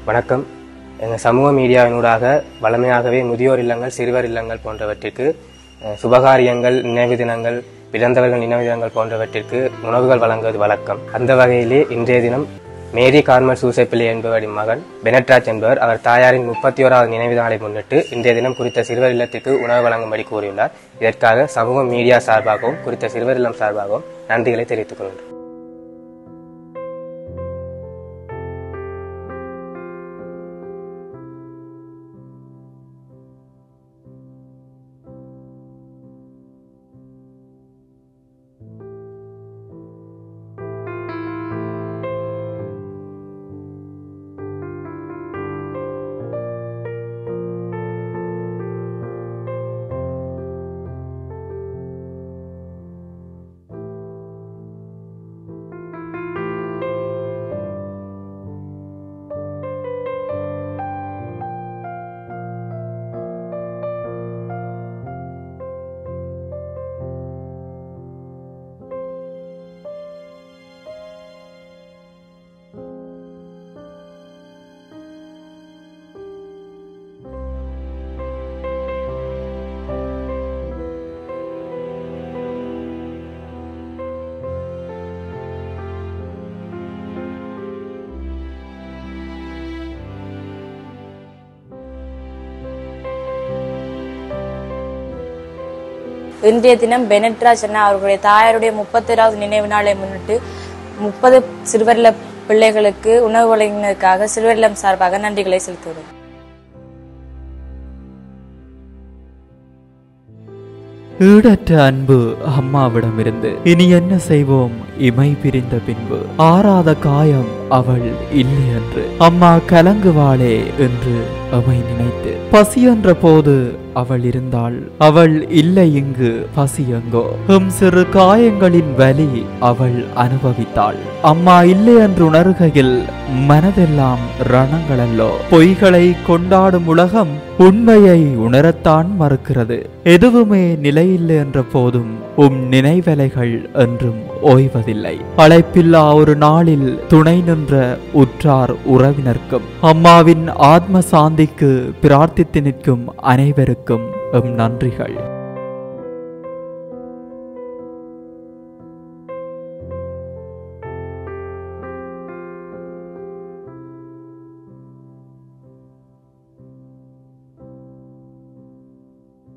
வணக்கம் எங்கள் சமூக மீடியாவினூடாக வளமையாகவே முதியோர் இல்லங்கள் சிறுவர் இல்லங்கள் போன்றவற்றிற்கு அஹ், சுபகாரியங்கள் நினைவு தினங்கள் இறந்தவர்கள் நினைவு தினங்கள் போன்றவற்றிற்கு உணவுகள் வழங்குவது வழக்கம் அந்த வகையிலே இன்றைய தினம் மேரி கார்மல் சூசைப்பிள்ளை என்பவரின் மகன் பெனட்ராஜ் என்பவர் அவர் தாயாரின் முப்பத்தி ஓராவது நினைவு நாளை முன்னிட்டு இன்றைய தினம் குறித்த சிறுவர் இல்லத்திற்கு உணவு வழங்கும்படி கூறியுள்ளார் இதற்காக சமூக மீடியா சார்பாகவும் குறித்த சிறுவர் இல்லம் சார்பாகவும் நன்றிகளை தெரிவித்துக் கொள்கின்றோம் இன்றைய தினம் பெனட்ராஜ் அண்ணா அவர்களுடைய தாயாருடைய முப்பத்தொராவது நினைவு நாளை முன்னிட்டு முப்பது சிறுவர்ல பிள்ளைகளுக்கு உணவு வழங்கினதுக்காக சிறுவர்லம் சார்பாக நன்றிகளை செலுத்துகிறோம் ஈடற்ற அன்பு அம்மாவிடமிருந்து இனி என்ன செய்வோம் இமை பிரிந்த பின்பு ஆறாத காயம் அவள் இல்லை என்று அம்மா கலங்குவாளே என்று அமை நினைத்து பசி என்ற போது அவள் இருந்தாள் அவள் இல்லை இங்கு பசி எங்கோ எம் சிறு காயங்களின் வலி அவள் அனுபவித்தாள் அம்மா இல்லை என்று உணர்கையில் மனதெல்லாம் ரணங்களல்லோ பொய்களை கொண்டாடும் உலகம் உண்மையை உணரத்தான் மறுக்கிறது எதுவுமே நிலையில்லை என்ற போதும் உம் நினைவலைகள் என்றும் ஓய்வதில்லை அழைப்பில்லா ஒரு நாளில் துணை நின்ற உற்றார் உறவினர்க்கும் அம்மாவின் ஆத்ம சாந்திக்கு பிரார்த்தித்து நிற்கும் அனைவருக்கும் எம் நன்றிகள்